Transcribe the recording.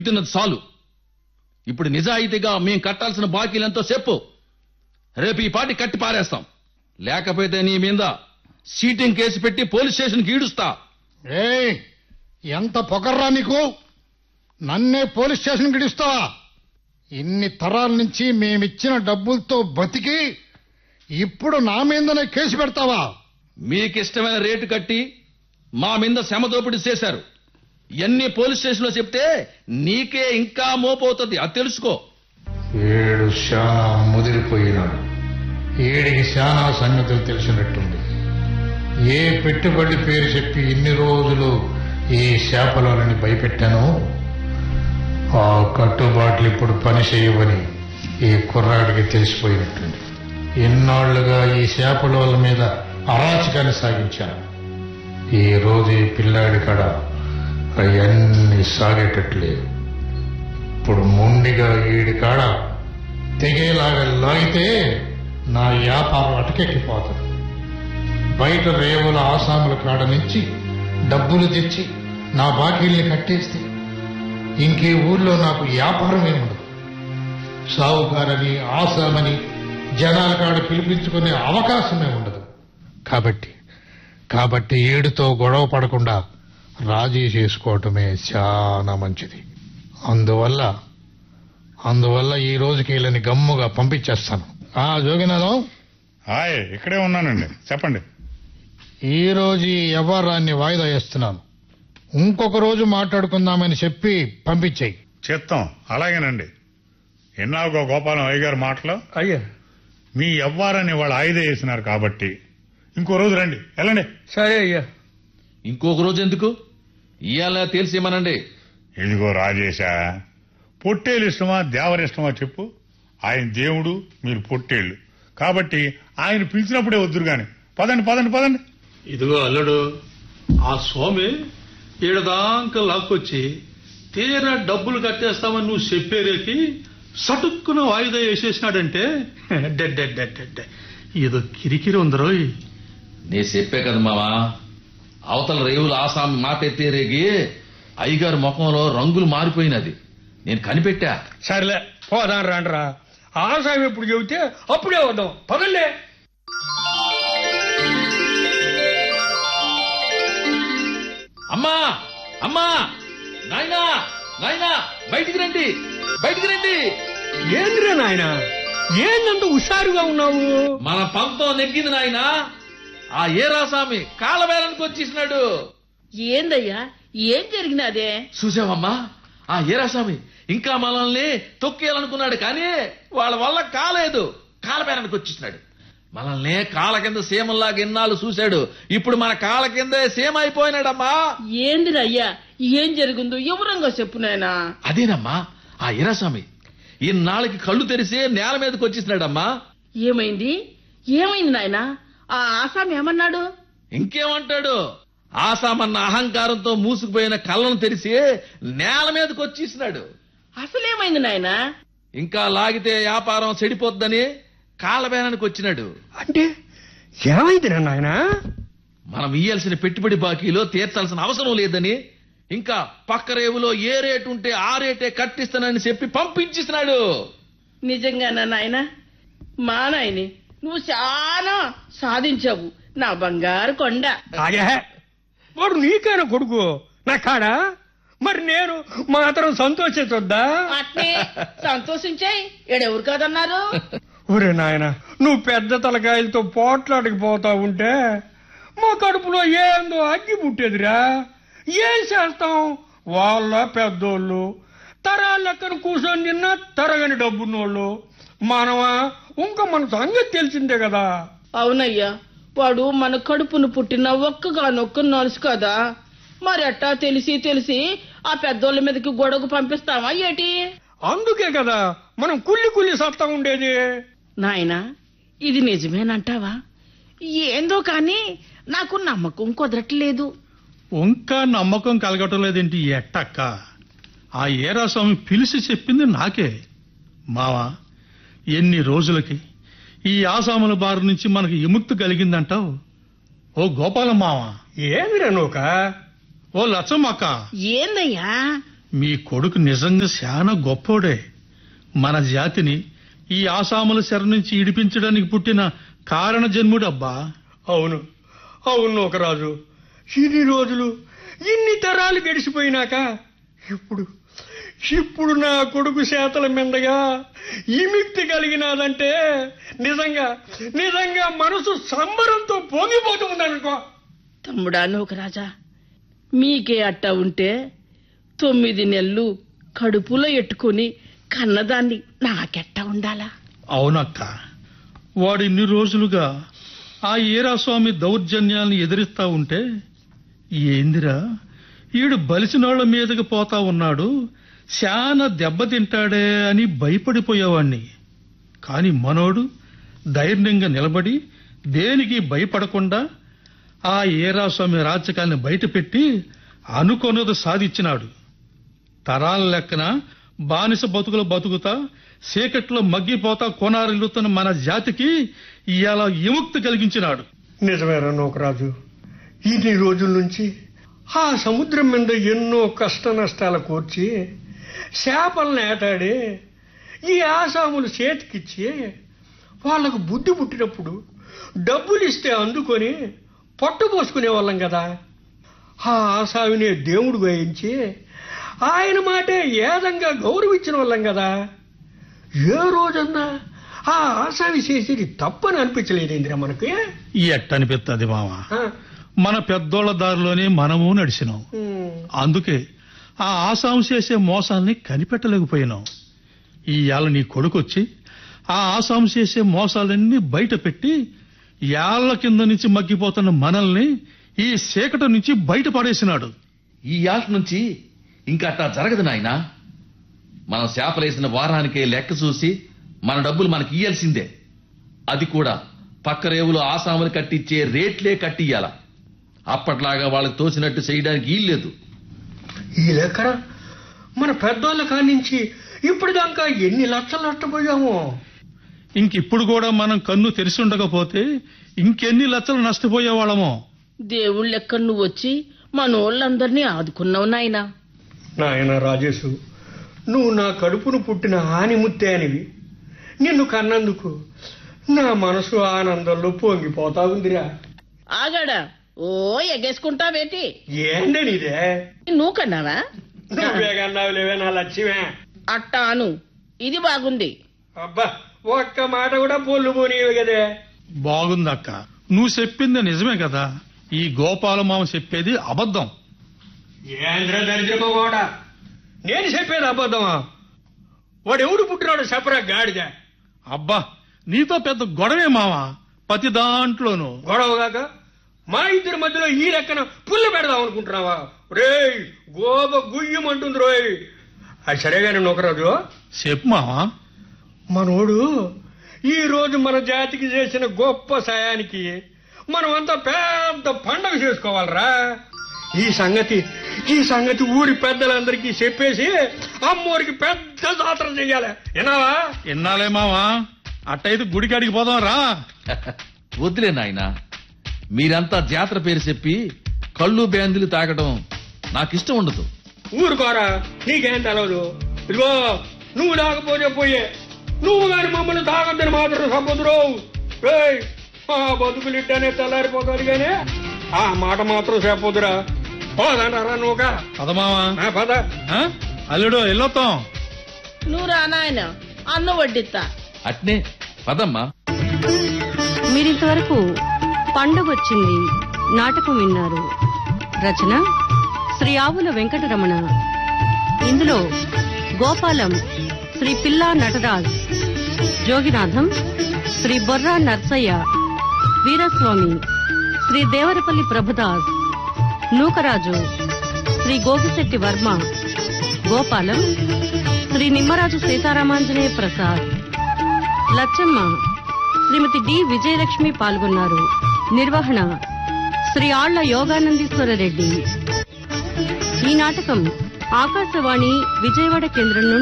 తిన్నది చాలు ఇప్పుడు నిజాయితీగా మేం కట్టాల్సిన బాకీలెంతో చెప్పు రేపు ఈ పాటి కట్టి పారేస్తాం లేకపోతే నీ మీద సీటింగ్ కేసు పెట్టి పోలీస్ స్టేషన్కి ఈడుస్తా ఏయ్ ఎంత పొగర్రా నీకు నన్నే పోలీస్ స్టేషన్ గిడిస్తావా ఇన్ని తరాల నుంచి మేమిచ్చిన డబ్బులతో బతికి ఇప్పుడు నా మీదనే కేసు పెడతావా మీకిష్టమైన రేటు కట్టి మా మీద శ్రమదోపిడి చేశారు ఎన్ని పోలీస్ స్టేషన్లో చెప్తే నీకే ఇంకా మోపవుతుంది అది తెలుసుకో ఏడు శానా ముదిరిపోయినాడు ఏడికి శానా సంగతులు తెలిసినట్టుంది ఏ పెట్టుబడి పేరు చెప్పి ఇన్ని రోజులు ఈ శాపలోని భయపెట్టాను ఆ కట్టుబాట్లు ఇప్పుడు పని చేయవని ఈ కుర్రాడికి తెలిసిపోయినట్టుంది ఎన్నాళ్లుగా ఈ శాపలోల మీద అరాచకాన్ని సాగించాను ఈ రోజు ఈ పిల్లాడి కాడ అవన్నీ సాగేటట్లేదు ఇప్పుడు మొండిగా ఈడి కాడ తెగేలాగా లాగితే నా వ్యాపారం అటకెక్కిపోతుంది బయట రేవుల ఆసాముల కాడ నుంచి డబ్బులు తెచ్చి నా బాకీల్ని కట్టేస్తే ఇంకే ఊర్లో నాకు వ్యాపారమే ఉండదు సావుకారని ఆసామని జనాల కాడ పిలిపించుకునే అవకాశమే ఉండదు కాబట్టి కాబట్టి ఏడుతో గొడవ పడకుండా రాజీ చేసుకోవటమే చాలా మంచిది అందువల్ల అందువల్ల ఈ రోజుకి వీళ్ళని గమ్ముగా పంపించేస్తాను ఆ జోగినాథం హాయ్ ఇక్కడే ఉన్నానండి చెప్పండి ఈ రోజు ఈ వ్యవహారాన్ని వాయిదా వేస్తున్నాను ఇంకొక రోజు మాట్లాడుకుందామని చెప్పి పంపించేయి చిత్తం అలాగేనండి ఎన్నాగో గోపాలం అయ్య గారి మాటలు అయ్యా మీ ఎవ్వారని వాళ్ళు ఆయుధ వేసినారు కాబట్టి ఇంకో రోజు రండి వెళ్ళండి సరే అయ్యా ఇంకొక రోజు ఎందుకు ఇవాళ తెలిసేమనండి ఇదిగో రాజేశా పొట్టేలు ఇష్టమా దేవర ఇష్టమా చెప్పు ఆయన దేవుడు మీరు పొట్టేళ్ళు కాబట్టి ఆయన పిలిచినప్పుడే వద్దురు గాని పదండి పదండి పదండి ఇదిగో అల్లుడు ఆ స్వామి ఈడదాంక లాక్కొచ్చి తీరా డబ్బులు కట్టేస్తామని నువ్వు చెప్పేరేకి సటుక్కున వాయిదా వేసేసినాడంటే డెడ్డెడ్డెడ్డెడ్డె ఏదో కిరికిరి ఉందరోయ్ నీ చెప్పే కదా మావా అవతల రేవుల ఆసామి మాట ఎత్తే రేగి అయ్యగారి ముఖంలో రంగులు మారిపోయినది నేను కనిపెట్టా సర్లే పోదాం రాండ్రా ఆసాయం ఎప్పుడు చెబితే అప్పుడే వద్దాం పదండి అమ్మా అమ్మా నాయనా నాయనా బయటికి రండి బయటికి రండి ఏంద్రా నాయన ఏందంత హుషారుగా ఉన్నావు మన పంతం నెగ్గింది నాయనా ఆ ఏరాసామి కాలబేరానికి వచ్చేసినాడు ఏందయ్యా ఏం జరిగినదే చూసావమ్మా ఆ ఏరాస్వామి ఇంకా మనల్ని తొక్కేయాలనుకున్నాడు కానీ వాళ్ళ వల్ల కాలేదు కాలబేరానికి వచ్చేసినాడు మనల్ని కాల కింద సీమల్లాగా ఎన్నాళ్ళు చూశాడు ఇప్పుడు మన కాల కింద సీమ అయిపోయినాడమ్మా ఏందిరయ్యా ఏం జరిగిందో వివరంగా చెప్పు నాయనా అదేనమ్మా ఆ ఈరాస్వామి ఇన్నాళ్ళకి కళ్ళు తెరిసి నేల మీదకి వచ్చేసినాడమ్మా ఏమైంది ఏమైంది నాయనా ఆ ఆసామి ఏమన్నాడు ఇంకేమంటాడు ఆసామన్న అహంకారంతో మూసుకుపోయిన కళ్ళను తెరిసి నేల మీదకి వచ్చేసినాడు అసలేమైంది నాయనా ఇంకా లాగితే వ్యాపారం చెడిపోద్దని కాలబేరానికి వచ్చినాడు అంటే ఏమైంది నాయన మనం ఇయ్యాల్సిన పెట్టుబడి బాకీలో తీర్చాల్సిన అవసరం లేదని ఇంకా పక్క రేవులో ఏ రేటు ఉంటే ఆ రేటే కట్టిస్తానని చెప్పి పంపించేసినాడు నిజంగానా నాయనా మా నాయని నువ్వు చాలా సాధించావు నా బంగారు కొండ అదే వాడు నీకేనా కొడుకు నా కాడా మరి నేను మాత్రం సంతోషించొద్దా అట్నే సంతోషించాయి ఏడెవరు కాదన్నారు ఒరే నాయన నువ్వు పెద్ద తలకాయలతో పోట్లాడికి పోతా ఉంటే మా కడుపులో ఏందో అగ్గి పుట్టేదిరా ఏం చేస్తాం వాళ్ళ పెద్దోళ్ళు తరాల లెక్కన కూర్చొని తిన్న తరగని డబ్బున్నోళ్ళు మనమా ఇంకా మన సంగతి తెలిసిందే కదా అవునయ్యా వాడు మన కడుపును పుట్టిన ఒక్కగానొక్క నలుసు కదా మరి అట్టా తెలిసి తెలిసి ఆ పెద్దోళ్ళ మీదకి గొడవకు పంపిస్తావా ఏటి అందుకే కదా మనం కుల్లి కుల్లి సత్తా ఉండేది నాయనా ఇది నిజమేనంటావా ఏందో కాని నాకు నమ్మకం కుదరట్లేదు ఇంకా నమ్మకం కలగటం లేదేంటి ఈ ఎట్టక్క ఆ ఏరాస్వామి పిలిచి చెప్పింది నాకే మావా ఎన్ని రోజులకి ఈ ఆసాముల బారి నుంచి మనకు విముక్తి కలిగిందంటావు ఓ గోపాలం మావా ఏమిరా నూక ఓ లచ్చమ్మక్క ఏందయ్యా మీ కొడుకు నిజంగా చాలా గొప్పోడే మన జాతిని ఈ ఆసాముల శర నుంచి ఇడిపించడానికి పుట్టిన కారణ జన్ముడబ్బా అవును అవును ఒక రాజు ఇన్ని రోజులు ఇన్ని తరాలు గడిచిపోయినాక ఇప్పుడు ఇప్పుడు నా కొడుకు చేతల మిందగా విముక్తి కలిగినాదంటే నిజంగా నిజంగా మనసు సంబరంతో పొంగిపోతూ ఉందనుకో తమ్ముడా నూకరాజా మీకే అట్టా ఉంటే తొమ్మిది నెలలు కడుపులో ఎట్టుకుని కన్నదాన్ని నాకెట్టా ఉండాలా అవునక్క వాడు ఇన్ని రోజులుగా ఆ ఈరాస్వామి దౌర్జన్యాల్ని ఎదిరిస్తా ఉంటే ఏందిరా ఈడు బలిసినోళ్ల మీదకి పోతా ఉన్నాడు శాన దెబ్బతింటాడే అని భయపడిపోయేవాణ్ణి కాని మనోడు ధైర్యంగా నిలబడి దేనికి భయపడకుండా ఆ ఏరాస్వామి రాజ్యకాల్ని బయటపెట్టి అనుకొన్నది సాధించినాడు తరాల లెక్కన బానిస బతుకులు బతుకుతా చీకట్లో మగ్గిపోతా కొనారిల్లుతున్న మన జాతికి ఇవాళ విముక్తి కలిగించినాడు నిజమేరా నూకరాజు ఇన్ని రోజుల నుంచి ఆ సముద్రం మీద ఎన్నో కష్ట నష్టాలు కూర్చి చేపలను ఏటాడి ఈ ఆసాములు చేతికిచ్చి వాళ్లకు బుద్ధి పుట్టినప్పుడు డబ్బులు ఇస్తే అందుకొని పొట్ట పోసుకునే వాళ్ళం కదా ఆ ఆసామినే దేవుడు వేయించి ఆయన మాటే ఏదంగా గౌరవించిన వాళ్ళం కదా ఏ రోజన్నా ఆ ఆసామి చేసేది తప్పని అనిపించలేదేంద్రా మనకి ఈ ఎట్టనిపిస్తుంది మామ ఆ, మన పెద్దోళ్ల దారిలోనే మనము నడిచినాం ఉమ్. అందుకే ఆ ఆసాం చేసే మోసాల్ని కనిపెట్టలేకపోయినాం ఇవాళ నీ కొడుకొచ్చి ఆ ఆసాం చేసే మోసాలన్నీ బయట పెట్టి యాళ్ల కింద నుంచి మగ్గిపోతున్న మనల్ని ఈ చీకటి నుంచి బయట పడేసినాడు ఈ యాట నుంచి ఇంకా అట్టా జరగదు నాయనా మనం చేపలేసిన వారానికే లెక్క చూసి మన డబ్బులు మనకి ఇయ్యాల్సిందే అది కూడా పక్క రేవులు ఆసాములు కట్టించే రేట్లే కట్టియ్యాల అప్పట్లాగా వాళ్ళకి తోచినట్టు చేయడానికి వీల్లేదు ఈ లెక్కన మన పెద్దోళ్ళ కానించి ఇప్పుడు దాకా ఎన్ని లక్షలు నష్టపోయాము ఇంకిప్పుడు కూడా మనం కన్ను తెరిచి ఉండకపోతే ఇంకెన్ని లక్షలు నష్టపోయేవాళ్ళమో దేవుళ్ళెక్క లెక్క నువ్వు వచ్చి మనోళ్ళందరినీ ఆదుకున్నావు నాయనా నాయన రాజేశు నువ్వు నా కడుపును పుట్టిన ఆనిముత్తే అనివి నిన్ను కన్నందుకు నా మనసు ఆనందంలో పొంగిపోతా ఉందిరా ఆగాడా ఓ ఎగేసుకుంటావేటి ఏందనిదే నువ్వు కన్నావా నువ్వే కన్నావు లేవే నా లక్ష్యమే అట్టా అను ఇది బాగుంది అబ్బా ఒక్క మాట కూడా పొల్లు పోనీవి కదే బాగుందక్క నువ్వు చెప్పింది నిజమే కదా ఈ గోపాల మామ చెప్పేది అబద్ధం ఏంద్ర దరిద్రమో కూడా నేను చెప్పేది అబద్ధమా వాడు ఎవడు పుట్టినాడు చెప్పరా గాడిద అబ్బా నీతో పెద్ద గొడవే మావా ప్రతి దాంట్లోనూ గొడవగాక మా ఇద్దరి మధ్యలో ఈ లెక్కన పుల్ల పెడదాం అనుకుంటున్నావా రేయ్ గోబ గుయ్యమంటుంది రోయ్ అది సరేగానే నొకరాజు చెప్పు మావా మనోడు ఈ రోజు మన జాతికి చేసిన గొప్ప సాయానికి మనమంతా పెద్ద పండగ చేసుకోవాలరా ఈ సంగతి ఈ సంగతి ఊరి పెద్దలందరికీ చెప్పేసి అమ్మోరికి పెద్ద జాతర చెయ్యాలి విన్నావా ఎన్నాలే మావా అట్టయితే గుడికాడికి పోదాం రా వద్దులే నాయనా మీరంతా జాతర పేరు చెప్పి కళ్ళు బ్యాందులు తాగడం నాకిష్టం ఉండదు ఊరుకోరా నీకేం తెలవదు ఇదిగో నువ్వు తాగపోతే పోయే నువ్వు గాని మమ్మల్ని తాగద్దని మాత్రం సముద్రం రేయ్ ఆ బతుకులు ఇట్టనే తెల్లారిపోతాడు గానీ ఆ మాట మాత్రం చెప్పొద్దురా పోదంటారా నువ్వుగా పద మావా ఆ, పద ఆ? అల్లుడు వెళ్ళొత్తాం నువ్వు రా నాయన అన్న వడ్డిత్తా అట్నే పదమ్మా మీరింతవరకు పండగొచ్చింది నాటకం విన్నారు రచన శ్రీ ఆవుల వెంకటరమణ ఇందులో గోపాలం శ్రీ పిల్లా నటరాజ్ జోగినాథం శ్రీ బొర్రా నర్సయ్య వీరస్వామి శ్రీ దేవరపల్లి ప్రభుదాస్ నూకరాజు శ్రీ గోగిశెట్టి వర్మ గోపాలం శ్రీ నిమ్మరాజు సీతారామాంజనేయ ప్రసాద్ లచ్చమ్మ శ్రీమతి డి విజయలక్ష్మి పాల్గొన్నారు నిర్వహణ శ్రీ ఆళ్ల యోగానందీశ్వర రెడ్డి ఈ నాటకం ఆకాశవాణి విజయవాడ కేంద్రం నుండి